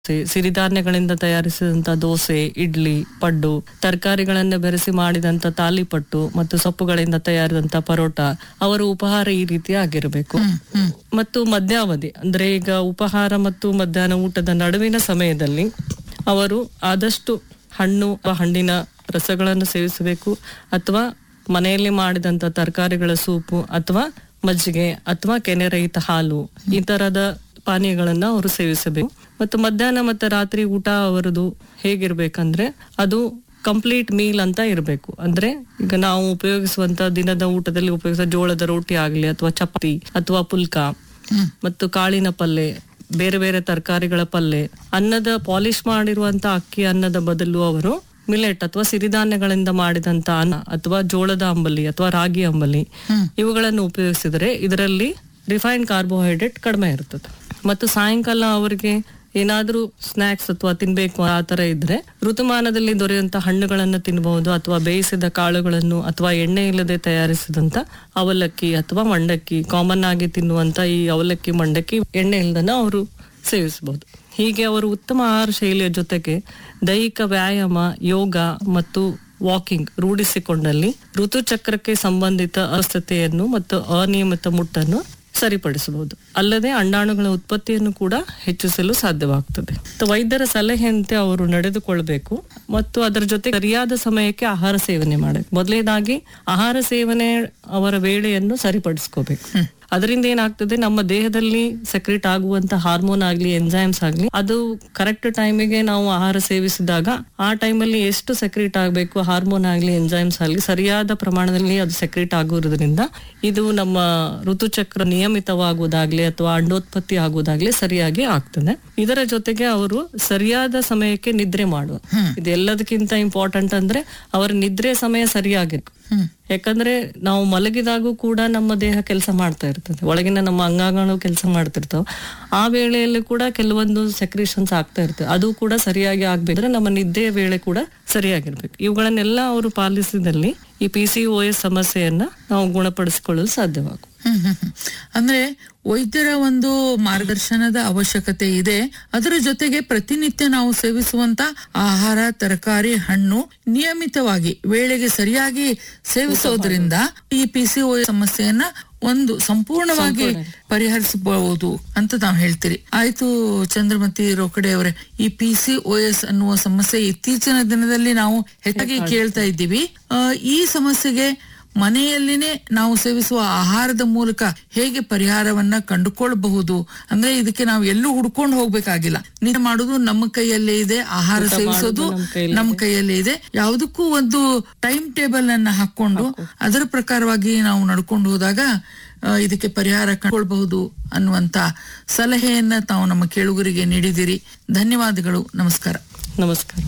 C- ಸಿರಿಧಾನ್ಯಗಳಿಂದ ತಯಾರಿಸಿದಂತ ದೋಸೆ ಇಡ್ಲಿ ಪಡ್ಡು ತರಕಾರಿಗಳನ್ನು ಬೆರೆಸಿ ಮಾಡಿದಂತ ತಾಲಿಪಟ್ಟು ಮತ್ತು ಸೊಪ್ಪುಗಳಿಂದ ತಯಾರಿಸಿದಂತ ಪರೋಟ ಅವರ ಉಪಹಾರ ಈ ರೀತಿ ಆಗಿರಬೇಕು ಮತ್ತು ಮಧ್ಯಾವಧಿ ಅಂದ್ರೆ ಈಗ ಉಪಹಾರ ಮತ್ತು ಮಧ್ಯಾಹ್ನ ಊಟದ ನಡುವಿನ ಸಮಯದಲ್ಲಿ ಅವರು ಆದಷ್ಟು ಹಣ್ಣು ಅಥವಾ ಹಣ್ಣಿನ ರಸಗಳನ್ನು ಸೇವಿಸಬೇಕು ಅಥವಾ ಮನೆಯಲ್ಲಿ ಮಾಡಿದಂತ ತರಕಾರಿಗಳ ಸೂಪು ಅಥವಾ ಮಜ್ಜಿಗೆ ಅಥವಾ ಕೆನೆರಹಿತ ಹಾಲು ಈ ತರದ ಪಾನೀಯಗಳನ್ನ ಅವರು ಸೇವಿಸಬೇಕು ಮತ್ತು ಮಧ್ಯಾಹ್ನ ಮತ್ತೆ ರಾತ್ರಿ ಊಟ ಅವರದು ಹೇಗಿರ್ಬೇಕಂದ್ರೆ ಅದು ಕಂಪ್ಲೀಟ್ ಮೀಲ್ ಅಂತ ಇರಬೇಕು ಅಂದ್ರೆ ಈಗ ನಾವು ಉಪಯೋಗಿಸುವಂತ ದಿನದ ಊಟದಲ್ಲಿ ಉಪಯೋಗಿಸುವ ಜೋಳದ ರೋಟಿ ಆಗ್ಲಿ ಅಥವಾ ಚಪಾತಿ ಅಥವಾ ಪುಲ್ಕ ಮತ್ತು ಕಾಳಿನ ಪಲ್ಯ ಬೇರೆ ಬೇರೆ ತರಕಾರಿಗಳ ಪಲ್ಯ ಅನ್ನದ ಪಾಲಿಶ್ ಮಾಡಿರುವಂತ ಅಕ್ಕಿ ಅನ್ನದ ಬದಲು ಅವರು ಮಿಲೆಟ್ ಅಥವಾ ಸಿರಿಧಾನ್ಯಗಳಿಂದ ಮಾಡಿದಂತ ಅನ್ನ ಅಥವಾ ಜೋಳದ ಅಂಬಲಿ ಅಥವಾ ರಾಗಿ ಅಂಬಲಿ ಇವುಗಳನ್ನು ಉಪಯೋಗಿಸಿದರೆ ಇದರಲ್ಲಿ ರಿಫೈನ್ಡ್ ಕಾರ್ಬೋಹೈಡ್ರೇಟ್ ಕಡಿಮೆ ಇರ್ತದೆ ಮತ್ತು ಸಾಯಂಕಾಲ ಅವರಿಗೆ ಏನಾದ್ರೂ ಸ್ನಾಕ್ಸ್ ಅಥವಾ ತಿನ್ಬೇಕು ಆ ತರ ಇದ್ರೆ ಋತುಮಾನದಲ್ಲಿ ದೊರೆಯುವಂತ ಹಣ್ಣುಗಳನ್ನು ತಿನ್ನಬಹುದು ಅಥವಾ ಬೇಯಿಸಿದ ಕಾಳುಗಳನ್ನು ಅಥವಾ ಎಣ್ಣೆ ಇಲ್ಲದೆ ತಯಾರಿಸಿದಂತ ಅವಲಕ್ಕಿ ಅಥವಾ ಮಂಡಕ್ಕಿ ಕಾಮನ್ ಆಗಿ ತಿನ್ನುವಂತ ಈ ಅವಲಕ್ಕಿ ಮಂಡಕ್ಕಿ ಎಣ್ಣೆ ಇಲ್ಲದನ್ನ ಅವರು ಸೇವಿಸಬಹುದು ಹೀಗೆ ಅವರು ಉತ್ತಮ ಆಹಾರ ಶೈಲಿಯ ಜೊತೆಗೆ ದೈಹಿಕ ವ್ಯಾಯಾಮ ಯೋಗ ಮತ್ತು ವಾಕಿಂಗ್ ರೂಢಿಸಿಕೊಂಡಲ್ಲಿ ಋತುಚಕ್ರಕ್ಕೆ ಸಂಬಂಧಿತ ಅಸ್ವಸ್ಥತೆಯನ್ನು ಮತ್ತು ಅನಿಯಮಿತ ಮುಟ್ಟನ್ನು ಸರಿಪಡಿಸಬಹುದು ಅಲ್ಲದೆ ಅಂಡಾಣುಗಳ ಉತ್ಪತ್ತಿಯನ್ನು ಕೂಡ ಹೆಚ್ಚಿಸಲು ಸಾಧ್ಯವಾಗ್ತದೆ ಮತ್ತು ವೈದ್ಯರ ಸಲಹೆಯಂತೆ ಅವರು ನಡೆದುಕೊಳ್ಬೇಕು ಮತ್ತು ಅದರ ಜೊತೆ ಸರಿಯಾದ ಸಮಯಕ್ಕೆ ಆಹಾರ ಸೇವನೆ ಮಾಡಬೇಕು ಮೊದಲನೇದಾಗಿ ಆಹಾರ ಸೇವನೆ ಅವರ ವೇಳೆಯನ್ನು ಸರಿಪಡಿಸ್ಕೋಬೇಕು ಅದರಿಂದ ಏನಾಗ್ತದೆ ನಮ್ಮ ದೇಹದಲ್ಲಿ ಸೆಕ್ರೆಟ್ ಆಗುವಂತ ಹಾರ್ಮೋನ್ ಆಗ್ಲಿ ಎನ್ಸೈಮ್ಸ್ ಆಗ್ಲಿ ಅದು ಕರೆಕ್ಟ್ ಟೈಮಿಗೆ ನಾವು ಆಹಾರ ಸೇವಿಸಿದಾಗ ಆ ಟೈಮಲ್ಲಿ ಎಷ್ಟು ಸೆಕ್ರೆಟ್ ಆಗಬೇಕು ಹಾರ್ಮೋನ್ ಆಗ್ಲಿ ಎನ್ಸೈಮ್ಸ್ ಆಗ್ಲಿ ಸರಿಯಾದ ಪ್ರಮಾಣದಲ್ಲಿ ಅದು ಸೆಕ್ರೆಟ್ ಆಗುವುದರಿಂದ ಇದು ನಮ್ಮ ಋತುಚಕ್ರ ನಿಯಮಿತವಾಗುವುದಾಗ್ಲಿ ಅಥವಾ ಅಂಡೋತ್ಪತ್ತಿ ಆಗುವುದಾಗ್ಲಿ ಸರಿಯಾಗಿ ಆಗ್ತದೆ ಇದರ ಜೊತೆಗೆ ಅವರು ಸರಿಯಾದ ಸಮಯಕ್ಕೆ ನಿದ್ರೆ ಮಾಡುವ ಇದೆಲ್ಲದಕ್ಕಿಂತ ಇಂಪಾರ್ಟೆಂಟ್ ಅಂದ್ರೆ ಅವರ ನಿದ್ರೆ ಸಮಯ ಸರಿಯಾಗಿರ್ಬೇಕು ಯಾಕಂದ್ರೆ ನಾವು ಮಲಗಿದಾಗೂ ಕೂಡ ನಮ್ಮ ದೇಹ ಕೆಲಸ ಮಾಡ್ತಾ ಇರ್ತದೆ ಒಳಗಿನ ನಮ್ಮ ಅಂಗಾಂಗಗಳು ಕೆಲಸ ಮಾಡ್ತಿರ್ತಾವ ಆ ವೇಳೆಯಲ್ಲಿ ಕೂಡ ಕೆಲವೊಂದು ಸೆಕ್ರೇಷನ್ಸ್ ಆಗ್ತಾ ಇರ್ತದೆ ಅದು ಕೂಡ ಸರಿಯಾಗಿ ಆಗ್ಬೇಕಂದ್ರೆ ನಮ್ಮ ನಿದ್ದೆಯ ವೇಳೆ ಕೂಡ ಸರಿಯಾಗಿರ್ಬೇಕು ಇವುಗಳನ್ನೆಲ್ಲ ಅವರು ಪಾಲಿಸಿದಲ್ಲಿ ಈ ಪಿ ಸಿ ಓ ಎಸ್ ಸಮಸ್ಯೆಯನ್ನ ನಾವು ಗುಣಪಡಿಸಿಕೊಳ್ಳಲು ಸಾಧ್ಯವಾಗುತ್ತೆ ಹ್ಮ್ ಹ್ಮ್ ಹ್ಮ್. ಅಂದ್ರೆ ವೈದ್ಯರ ಒಂದು ಮಾರ್ಗದರ್ಶನದ ಅವಶ್ಯಕತೆ ಇದೆ ಅದರ ಜೊತೆಗೆ ಪ್ರತಿನಿತ್ಯ ನಾವು ಸೇವಿಸುವಂತ ಆಹಾರ ತರಕಾರಿ ಹಣ್ಣು ನಿಯಮಿತವಾಗಿ ವೇಳೆಗೆ ಸರಿಯಾಗಿ ಸೇವಿಸೋದ್ರಿಂದ ಈ ಪಿ ಸಿ ಸಮಸ್ಯೆಯನ್ನ ಒಂದು ಸಂಪೂರ್ಣವಾಗಿ ಪರಿಹರಿಸಬಹುದು ಅಂತ ನಾವು ಹೇಳ್ತೀರಿ ಆಯ್ತು ಚಂದ್ರಮತಿ ರೋಕಡೆ ಅವರೇ ಈ ಪಿ ಸಿ ಎಸ್ ಅನ್ನುವ ಸಮಸ್ಯೆ ಇತ್ತೀಚಿನ ದಿನದಲ್ಲಿ ನಾವು ಹೆಚ್ಚಾಗಿ ಕೇಳ್ತಾ ಇದ್ದೀವಿ ಆ, ಈ ಸಮಸ್ಯೆಗೆ ಮನೆಯಲ್ಲಿನೇ ನಾವು ಸೇವಿಸುವ ಆಹಾರದ ಮೂಲಕ ಹೇಗೆ ಪರಿಹಾರವನ್ನ ಕಂಡುಕೊಳ್ಳಬಹುದು ಅಂದ್ರೆ ಇದಕ್ಕೆ ನಾವು ಎಲ್ಲೂ ಹುಡ್ಕೊಂಡು ಹೋಗ್ಬೇಕಾಗಿಲ್ಲ ನೀರು ಮಾಡುದು ನಮ್ಮ ಕೈಯಲ್ಲೇ ಇದೆ ಆಹಾರ ಸೇವಿಸೋದು ನಮ್ಮ ಕೈಯಲ್ಲೇ ನಮ್ಮ ಕೈಯಲ್ಲೇ ಇದೆ ಯಾವುದಕ್ಕೂ ಒಂದು ಟೈಮ್ ಟೇಬಲ್ ಅನ್ನ ಹಾಕೊಂಡು ಅದರ ಪ್ರಕಾರವಾಗಿ ನಾವು ನಡ್ಕೊಂಡು ಹೋದಾಗ ಆ, ಇದಕ್ಕೆ ಪರಿಹಾರ ಕಂಡುಕೊಳ್ಬಹುದು ಅನ್ನುವಂತ ಸಲಹೆಯನ್ನ ತಾವು ನಮ್ಮ ಕೇಳುಗರಿಗೆ ನೀಡಿದಿರಿ ಧನ್ಯವಾದಗಳು ನಮಸ್ಕಾರ ನಮಸ್ಕಾರ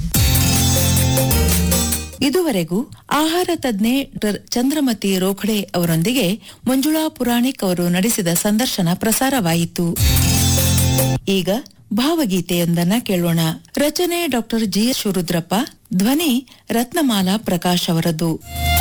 ಇದುವರೆಗೂ ಆಹಾರ ತಜ್ಞೆ ಡಾಕ್ಟರ್ ಚಂದ್ರಮತಿ ರೋಖಡೆ ಅವರೊಂದಿಗೆ ಮಂಜುಳಾ ಪುರಾಣಿಕ್ ಅವರು ನಡೆಸಿದ ಸಂದರ್ಶನ ಪ್ರಸಾರವಾಯಿತು ಈಗ ಭಾವಗೀತೆಯೊಂದನ್ನ ಕೇಳೋಣ ರಚನೆ ಡಾಕ್ಟರ್ ಜಿ ಎಸ್ ಶಿವರುದ್ರಪ್ಪ ಧ್ವನಿ ರತ್ನಮಾಲಾ ಪ್ರಕಾಶ್ ಅವರದ್ದು